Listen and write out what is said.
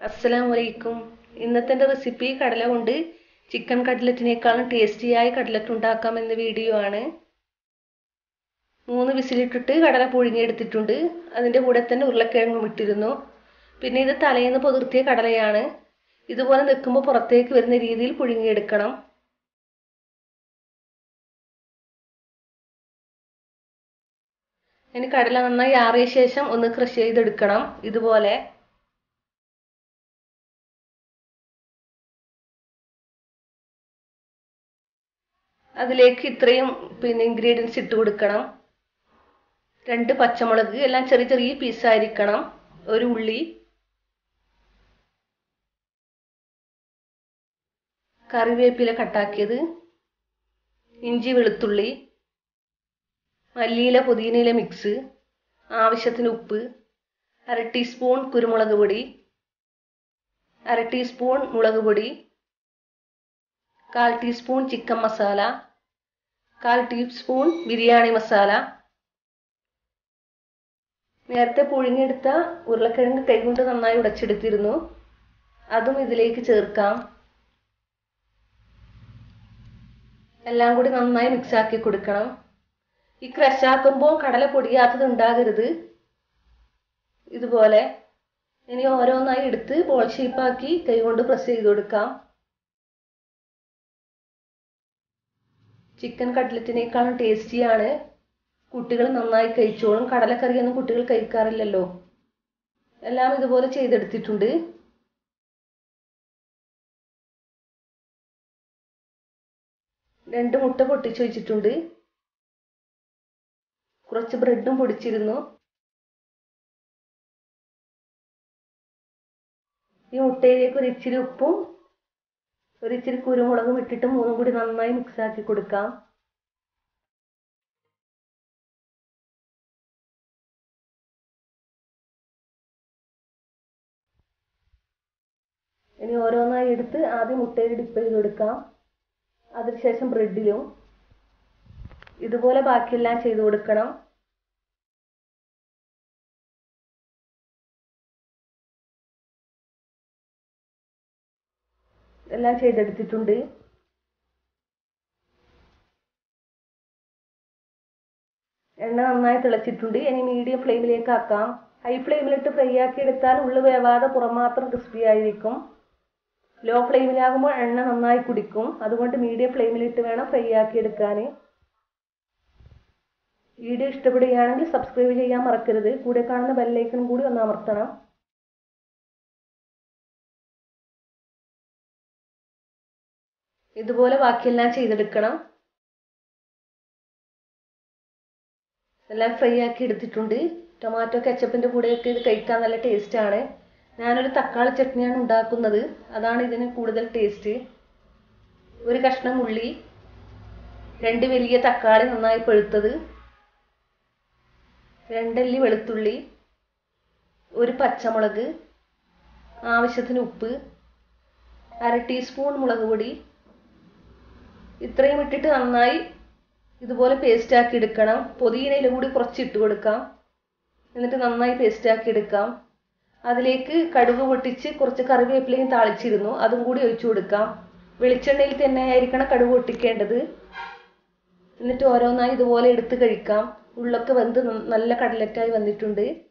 അസ്സലാമു അലൈക്കും ഇന്നത്തെ എൻ്റെ റെസിപ്പി കടല കൊണ്ട് ചിക്കൻ കട്ലറ്റിനേക്കാളും ടേസ്റ്റിയായി കട്ലറ്റ് ഉണ്ടാക്കാം എന്ന വീഡിയോ ആണ് മൂന്ന് വിസിലിട്ടിട്ട് കടല പുഴുങ്ങിയെടുത്തിട്ടുണ്ട് അതിൻ്റെ കൂടെ തന്നെ ഉരുളക്കിഴങ്ങും ഇട്ടിരുന്നു പിന്നെ ഇത് തലേന്ന് പൊതിർത്തിയ കടലയാണ് ഇതുപോലെ നിൽക്കുമ്പോൾ പുറത്തേക്ക് വരുന്ന രീതിയിൽ പുഴുങ്ങിയെടുക്കണം ഇനി കടല നന്നായി ആറിയ ശേഷം ഒന്ന് ക്രഷ് ചെയ്തെടുക്കണം ഇതുപോലെ അതിലേക്ക് ഇത്രയും പിന്നെ ഇൻഗ്രീഡിയൻസ് ഇട്ട് കൊടുക്കണം രണ്ട് പച്ചമുളക് എല്ലാം ചെറിയ ചെറിയ പീസായിരിക്കണം ഒരു ഉള്ളി കറിവേപ്പില കട്ടാക്കിയത് ഇഞ്ചി വെളുത്തുള്ളി മല്ലിയില പുതിനയില മിക്സ് ആവശ്യത്തിന് ഉപ്പ് അര ടീസ്പൂൺ കുരുമുളക് പൊടി അര ടീസ്പൂൺ മുളക് പൊടി കാൽ ടീസ്പൂൺ ചിക്കൻ മസാല കാൽ ടീസ്പൂൺ ബിരിയാണി മസാല നേരത്തെ പുഴുങ്ങിയെടുത്ത ഉരുളക്കിഴങ്ങ് കൈകൊണ്ട് നന്നായി ഉടച്ചെടുത്തിരുന്നു അതും ഇതിലേക്ക് ചേർക്കാം എല്ലാം കൂടി നന്നായി മിക്സ് ആക്കി കൊടുക്കണം ഈ ക്രഷ് ആക്കുമ്പോൾ കടല പൊടിയാത്തത് ഉണ്ടാകരുത് ഇതുപോലെ ഇനി ഓരോന്നായി എടുത്ത് ബോൾ ഷേപ്പാക്കി കൈകൊണ്ട് പ്രസ് ചെയ്ത് കൊടുക്കാം ചിക്കൻ കട്ട്ലറ്റിനേക്കാളും ടേസ്റ്റിയാണ് കുട്ടികൾ നന്നായി കഴിച്ചോളും കടലക്കറിയൊന്നും കുട്ടികൾ കഴിക്കാറില്ലല്ലോ എല്ലാം ഇതുപോലെ ചെയ്തെടുത്തിട്ടുണ്ട് രണ്ട് മുട്ട പൊട്ടിച്ചു വെച്ചിട്ടുണ്ട് കുറച്ച് ബ്രെഡും പൊടിച്ചിരുന്നു ഈ മുട്ടയിലേക്ക് ഒരു ഇച്ചിരി ഉപ്പും ഒരു ഇച്ചിരി കുരുമുളകും ഇട്ടിട്ട് മൂന്നും കൂടി നന്നായി മിക്സ് ആക്കി കൊടുക്കാം ഇനി ഓരോന്നായി എടുത്ത് ആദ്യം മുട്ടയിൽ ഡിപ്പ് ചെയ്ത് കൊടുക്കാം അതിനുശേഷം ബ്രെഡിലും ഇതുപോലെ ബാക്കിയെല്ലാം ചെയ്ത് കൊടുക്കണം എല്ലാം ചെയ്തെടുത്തിട്ടുണ്ട് എണ്ണ നന്നായി തിളച്ചിട്ടുണ്ട് ഇനി മീഡിയം ഫ്ലെയിമിലേക്ക് ആക്കാം ഹൈ ഫ്ലെയിമിലിട്ട് ഫ്രൈ ആക്കി എടുത്താൽ ഉള്ളു വേവാതെ പുറം മാത്രം ക്രിസ്പി ആയിരിക്കും ലോ ഫ്ലെയിമിലാകുമ്പോൾ എണ്ണ നന്നായി കുടിക്കും അതുകൊണ്ട് മീഡിയം ഫ്ലെയിമിലിട്ട് വേണം ഫ്രൈ ആക്കി എടുക്കാൻ വീഡിയോ ഇഷ്ടപ്പെടുകയാണെങ്കിൽ സബ്സ്ക്രൈബ് ചെയ്യാൻ മറക്കരുത് കൂടെ കാണുന്ന ബെല്ലൈക്കൺ കൂടി ഒന്ന് അമർത്തണം ഇതുപോലെ ബാക്കിയെല്ലാം ചെയ്തെടുക്കണം എല്ലാം ഫ്രൈ ആക്കി എടുത്തിട്ടുണ്ട് ടൊമാറ്റോ കെച്ചപ്പിൻ്റെ കൂടെയൊക്കെ ഇത് കഴിക്കാൻ നല്ല ടേസ്റ്റാണ് ഞാനൊരു തക്കാളി ചട്നിയാണ് ഉണ്ടാക്കുന്നത് അതാണ് ഇതിന് കൂടുതൽ ടേസ്റ്റ് ഒരു കഷ്ണം ഉള്ളി രണ്ട് വലിയ തക്കാളി നന്നായി പഴുത്തത് രണ്ടല്ലി വെളുത്തുള്ളി ഒരു പച്ചമുളക് ആവശ്യത്തിന് ഉപ്പ് അര ടീസ്പൂൺ മുളക് പൊടി ഇത്രയും ഇട്ടിട്ട് നന്നായി ഇതുപോലെ പേസ്റ്റ് ആക്കി എടുക്കണം പൊതിയിനയിൽ കൂടി കുറച്ച് ഇട്ട് കൊടുക്കാം എന്നിട്ട് നന്നായി പേസ്റ്റ് ആക്കി എടുക്കാം അതിലേക്ക് കടുക് പൊട്ടിച്ച് കുറച്ച് കറിവേപ്പിലയും താളിച്ചിരുന്നു അതും കൂടി ഒഴിച്ചു കൊടുക്കാം വെളിച്ചെണ്ണയിൽ തന്നെ ആയിരിക്കണം കടുക് പൊട്ടിക്കേണ്ടത് എന്നിട്ട് ഓരോന്നായി ഇതുപോലെ എടുത്ത് കഴിക്കാം ഉള്ളൊക്കെ വെന്ത് നല്ല കടലറ്റായി വന്നിട്ടുണ്ട്